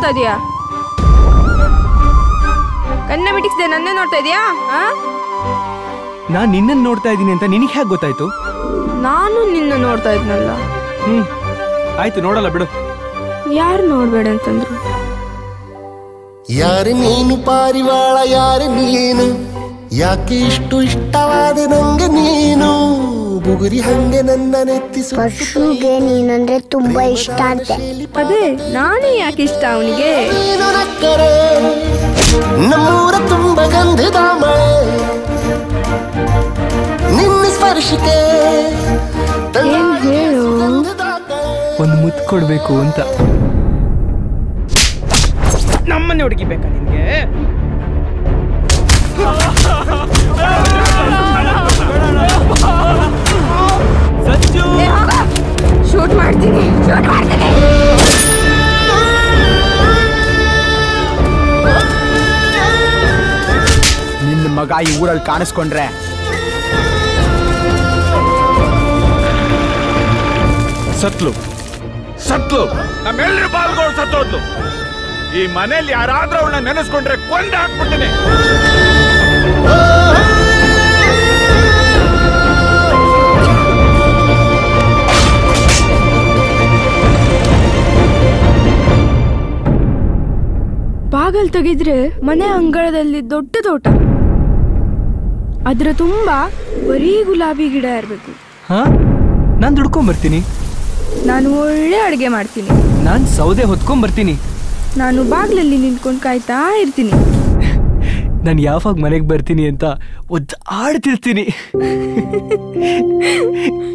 ನೋಡ್ತಾ ಇದೀಯಾ ಕಣ್ಣ ಮಿಟಿಕ್ಸ್ದೆ ನನ್ನೇ ನೋಡ್ತಾ ಇದೀಯಾ ಆ? ನಾನ್ ನಿನ್ನನ್ ನೋಡ್ತಾ ಇದ್ದೀನಿ ಅಂತ ನಿನಗೆ ಹೇಗೆ ಗೊತ್ತಾಯ್ತು ನಾನು ನಿನ್ನ ನೋಡ್ತಾ ಇದ್ನಲ್ಲ ಹ್ಮ್ ಆಯ್ತು ನೋಡಲ್ಲ ಬಿಡು ಯಾರು ನೋಡ್ಬೇಡ ಅಂತಂದ್ರು ಯಾರು ನೀನು ಪಾರಿವಾಳ ಯಾರು ನೀನು ಯಾಕೆ ಇಷ್ಟು ಇಷ್ಟವಾದ ನಂಗೆ ನೀನು ಬುಗುರಿ ಹಂಗೆ ನನ್ನ ನೆತ್ತಿಸು ಪಶುಗೆ ನೀನಂದ್ರೆ ತುಂಬಾ ಇಷ್ಟ ಅಂತೆ ಅದೇ ನಾನೇ ಯಾಕೆ ಇಷ್ಟ ಅವನಿಗೆ ನೀನು ನಕ್ಕರೆ ನಮ್ಮೂರ ತುಂಬ ಗಂಧದ ಮಳೆ ನಿನ್ನ ಸ್ಪರ್ಶಕ್ಕೆ ತನ್ನ ಏನ್ ಹೇಳು ಗಂಧದ ಕಳೆ. ಒಂದು ಮುತ್ತು ಕೊಡ್ಬೇಕು ಅಂತ ನಮ್ಮನೆ ಹುಡುಗಿ ಬೇಕಾ ನಿನ್ಗೆ ಸಂಜು ಶೂಟ್ ಮಾಡ್ತೀನಿ ಶೂಟ್ ಮಾಡ್ತೀನಿ ನಿನ್ನ ಮಗ ಈ ಊರಲ್ಲಿ ಕಾಣಿಸ್ಕೊಂಡ್ರೆ ಸತ್ಲು ಸತ್ಲು ನಮ್ಮೆಲ್ಲರ ಬಾಲ್ಗಳು ಸತ್ತೋದ್ಲು ಈ ಮನೇಲಿ ಯಾರಾದ್ರೂ ಅವಳನ್ನ ನೆನೆಸ್ಕೊಂಡ್ರೆ ಕೊಂದು ಹಾಕ್ಬಿಡ್ತೀನಿ ಬಾಗಲ್ ತೆಗಿದ್ರೆ ಮನೆ ಅಂಗಳದಲ್ಲಿ ದೊಡ್ಡ ತೋಟ ಅದ್ರ ತುಂಬಾ ಬರೀ ಗುಲಾಬಿ ಗಿಡ ಇರ್ಬೇಕು ಹಾ ನಾನ್ ದುಡ್ಕೊಂಡ್ ಬರ್ತೀನಿ ನಾನು ಒಳ್ಳೆ ಅಡುಗೆ ಮಾಡ್ತೀನಿ ನಾನ್ ಸೌದೆ ಹೊತ್ಕೊಂಡ್ ಬರ್ತೀನಿ ನಾನು ಬಾಗ್ಲಲ್ಲಿ ನಿಂತ್ಕೊಂಡು ಕಾಯ್ತಾ ಇರ್ತೀನಿ ನಾನು ಯಾವಾಗ ಮನೆಗೆ ಬರ್ತೀನಿ ಅಂತ ಒದ್ದು ಆಡ್ತಿರ್ತೀನಿ